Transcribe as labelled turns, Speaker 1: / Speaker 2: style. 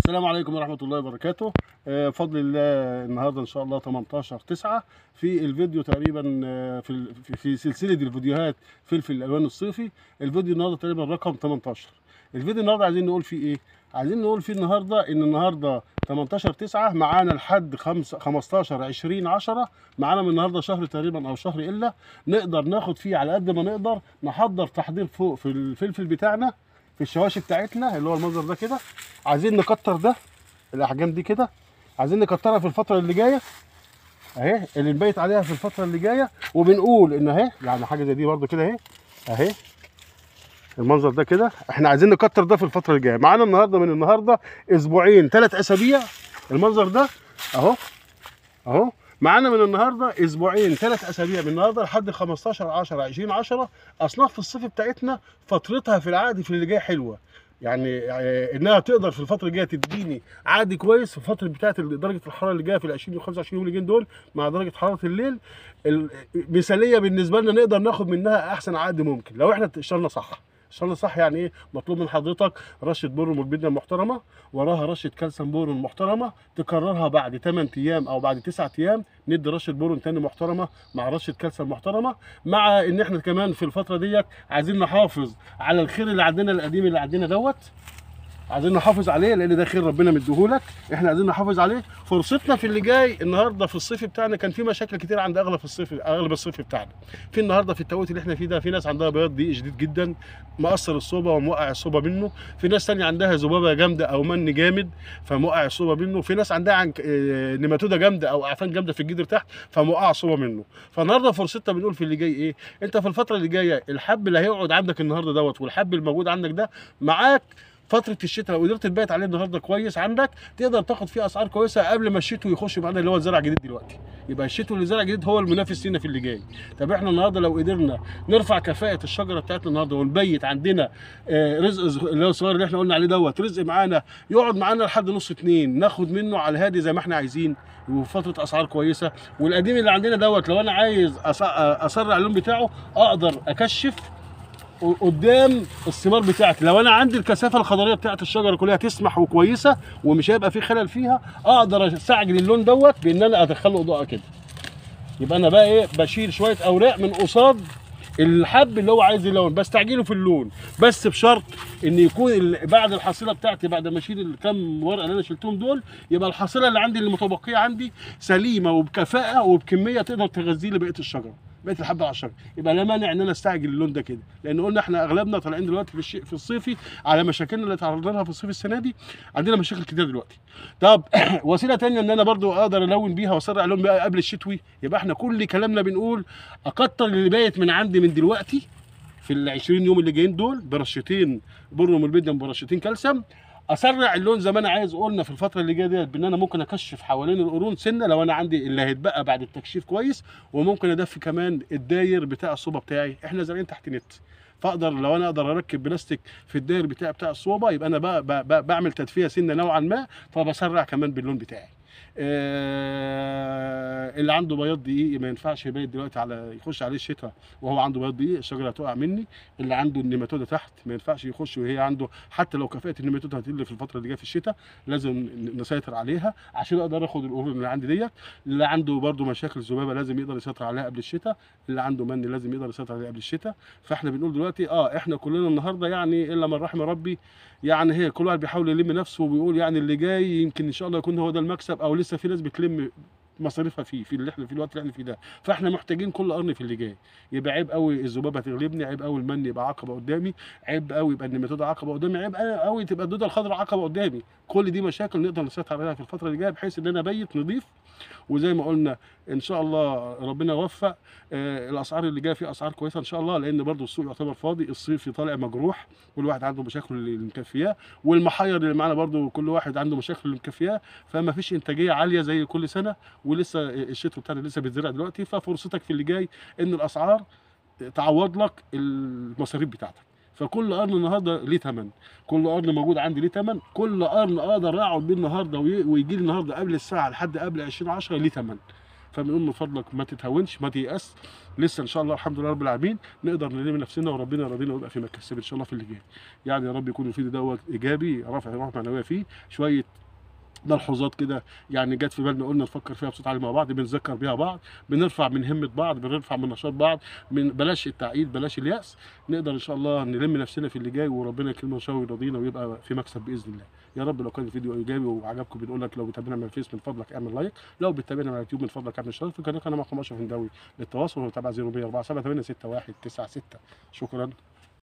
Speaker 1: السلام عليكم ورحمة الله وبركاته آه، بفضل الله النهاردة إن شاء الله 18 9 في الفيديو تقريبا آه، في ال- في- في سلسلة الفيديوهات فلفل الألوان الصيفي الفيديو النهاردة تقريبا رقم 18 الفيديو النهاردة عايزين نقول فيه إيه؟ عايزين نقول فيه النهاردة إن النهاردة 18 9 معانا لحد 5 15 20 10 معانا من النهاردة شهر تقريبا أو شهر إلا نقدر ناخد فيه على قد ما نقدر نحضر تحضير فوق في الفلفل بتاعنا في الشواشي بتاعتنا اللي هو المنظر ده كده عايزين نكتر ده الاحجام دي كده عايزين نكترها في الفتره اللي جايه اهي اللي نبيت عليها في الفتره اللي جايه وبنقول ان اهي يعني حاجه زي دي برده كده اهي اهي المنظر ده كده احنا عايزين نكتر ده في الفتره اللي جايه معانا النهارده من النهارده اسبوعين ثلاث اسابيع المنظر ده اهو اهو معانا من النهارده اسبوعين ثلاث اسابيع من النهارده لحد 15 10 20 10 اصناف الصيف بتاعتنا فترتها في العقد في اللي جاي حلوه يعني آه، انها تقدر في الفتره الجايه تديني عقد كويس في الفتره بتاعت درجه الحراره اللي جايه في ال 20 و 25 يوم اللي جايين دول مع درجه حراره الليل ال- مثاليه بالنسبه لنا نقدر ناخد منها احسن عقد ممكن لو احنا اشتغلنا صح اشتغلنا صح يعني ايه مطلوب من حضرتك رشه بورون والبدنه المحترمه وراها رشه كالسيوم بورون محترمه تكررها بعد 8 ايام او بعد 9 ايام ندي رشه بورون تاني محترمه مع رشه كالسيوم محترمه مع ان احنا كمان في الفتره ديت عايزين نحافظ على الخير اللي عندنا القديم اللي عندنا دوت عايزين نحافظ عليه لان ده خير ربنا مديهولك احنا عايزين نحافظ عليه فرصتنا في اللي جاي النهارده في الصيف بتاعنا كان في مشاكل كتير عند اغلب الصيف اغلب الصيف بتاعنا في النهارده في التوقيت اللي احنا فيه ده في ناس عندها بياض ضيق شديد جدا مقصر الصوبه وموقع الصوبه منه في ناس تانية عندها ذبابه جامده او من جامد فموقع الصوبه منه في ناس عندها عن آه، نيماتوده جامده او اعفان جامده في الجدر تحت فموقع الصوبه منه فالنهارده فرصتنا بنقول في اللي جاي ايه انت في الفتره اللي جايه الحب اللي هيقعد عندك النهارده دوت والحب الموجود عندك ده معاك فتره الشتاء لو قدرت تبيت عليه النهارده كويس عندك تقدر تاخد فيه اسعار كويسه قبل ما الشتوي يخش معانا اللي هو الزرع الجديد دلوقتي يبقى الشتوي اللي زرع جديد هو المنافس لينا في اللي جاي طب احنا النهارده لو قدرنا نرفع كفاءه الشجره بتاعتنا النهارده ونبيت عندنا آه، رزق صغ- اللي هو الصغير اللي احنا قلنا عليه دوت رزق معانا يقعد معانا لحد نص اتنين ناخد منه على الهادي زي ما احنا عايزين وفتره اسعار كويسه والقديم اللي عندنا دوت لو انا عايز أس- اسرع اللون بتاعه اقدر اكشف قدام الثمار بتاعتي لو انا عندي الكثافه الخضريه بتاعت الشجره كلها تسمح وكويسه ومش هيبقى في خلل فيها اقدر استعجل اللون دوت بان انا ادخله اضاءه كده يبقى انا بقى ايه بشيل شويه اوراق من قصاد الحب اللي هو عايز يلون بستعجله في اللون بس بشرط ان يكون ال- بعد الحصيله بتاعتي بعد ما اشيل الكام ورقه اللي انا شلتهم دول يبقى الحصيله اللي عندي اللي متبقيه عندي سليمه وبكفاءه وبكميه تقدر تغذي لي بقيه الشجره بقيه الحب على الشجره يبقى لا مانع ان انا استعجل اللون ده كده لان قلنا احنا اغلبنا طالعين دلوقتي في الشيء في الصيفي على مشاكلنا اللي تعرضنا لها في الصيف السنه دي عندنا مشاكل كتير دلوقتي طب وسيله تانية ان انا برضو اقدر الون بيها واسرع اللون بيها قبل الشتوي يبقى احنا كل كلامنا بنقول اكتر اللي بايت من عندي من دلوقتي في ال 20 يوم اللي جايين دول برشتين بروم البدن برشتين كالسيوم اسرع اللون زي ما انا عايز قلنا في الفتره اللي جايه ديت بان انا ممكن اكشف حوالين القرون سنه لو انا عندي اللي هيتبقى بعد التكشيف كويس وممكن ادفي كمان الداير بتاع الصوبه بتاعي احنا زارعين تحت نت فاقدر لو انا اقدر اركب بلاستيك في الداير بتاعي بتاع الصوبه يبقى انا بقى بقى بقى بعمل تدفئه سنه نوعا ما فبسرع كمان باللون بتاعي آه، اللي عنده بياض دقيق ما ينفعش يبيت دلوقتي على يخش عليه الشتاء وهو عنده بياض دقيق الشجره هتقع مني اللي عنده النيماتوده تحت ما ينفعش يخش وهي عنده حتى لو كفاءه النيماتوده هتقل في الفتره اللي جايه في الشتاء لازم نسيطر عليها عشان اقدر اخد القرون اللي عندي ديت اللي عنده برده مشاكل ذبابه لازم يقدر يسيطر عليها قبل الشتاء اللي عنده من لازم يقدر يسيطر عليها قبل الشتاء فاحنا بنقول دلوقتي اه احنا كلنا النهارده يعني الا من رحم ربي يعني هي كل واحد بيحاول يلم نفسه وبيقول يعني اللي جاي يمكن ان شاء الله يكون هو ده المكسب او لسه في ناس بتلم مصاريفها فيه في اللي احنا في الوقت اللي احنا فيه ده فاحنا محتاجين كل قرن في اللي جاي يبقى عيب قوي الذبابه تغلبني عيب قوي المن يبقى عقبه قدامي عيب قوي يبقى النيماتوده عقبه قدامي عيب قوي تبقى الدوده الخضراء عقبه قدامي كل دي مشاكل نقدر نسيطر عليها في الفتره اللي جايه بحيث ان انا ابيت نضيف وزي ما قلنا ان شاء الله ربنا يوفق آه الاسعار اللي جايه في اسعار كويسه ان شاء الله لان برضو السوق يعتبر فاضي الصيف طالع مجروح كل واحد عنده مشاكل اللي مكفياه والمحير اللي معانا برضو كل واحد عنده مشاكل اللي مكفياه فما فيش انتاجيه عاليه زي كل سنه ولسه الشتاء بتاعنا لسه بيتزرع دلوقتي ففرصتك في اللي جاي ان الاسعار تعوض لك المصاريف بتاعتك فكل قرن النهارده ليه ثمن كل قرن موجود عندي ليه ثمن كل قرن اقدر اقعد بيه النهارده ويجي لي النهارده قبل الساعه لحد قبل 20 10 ليه ثمن فبنقول من فضلك ما تتهاونش ما تيأس لسه ان شاء الله الحمد لله رب العالمين نقدر نلم نفسنا وربنا يرضينا ويبقى في مكسب ان شاء الله في اللي جاي يعني يا رب يكون الفيديو دوت ايجابي رافع روح معنويه فيه شويه ملحوظات كده يعني جت في بالنا قلنا نفكر فيها بصوت عالي مع بعض بنذكر بيها بعض بنرفع من همه بعض بنرفع من نشاط بعض من بلاش التعقيد بلاش اليأس نقدر ان شاء الله نلم نفسنا في اللي جاي وربنا يكرمنا ان شاء الله ويرضينا ويبقى في مكسب باذن الله يا رب لو كان الفيديو ايجابي وعجبكم بنقول لك لو بتابعنا من الفيس من فضلك اعمل لايك لو بتتابعنا على اليوتيوب من فضلك اعمل اشتراك في القناه انا معكم اشرف هنداوي للتواصل وتابع 0147 8161 96 شكرا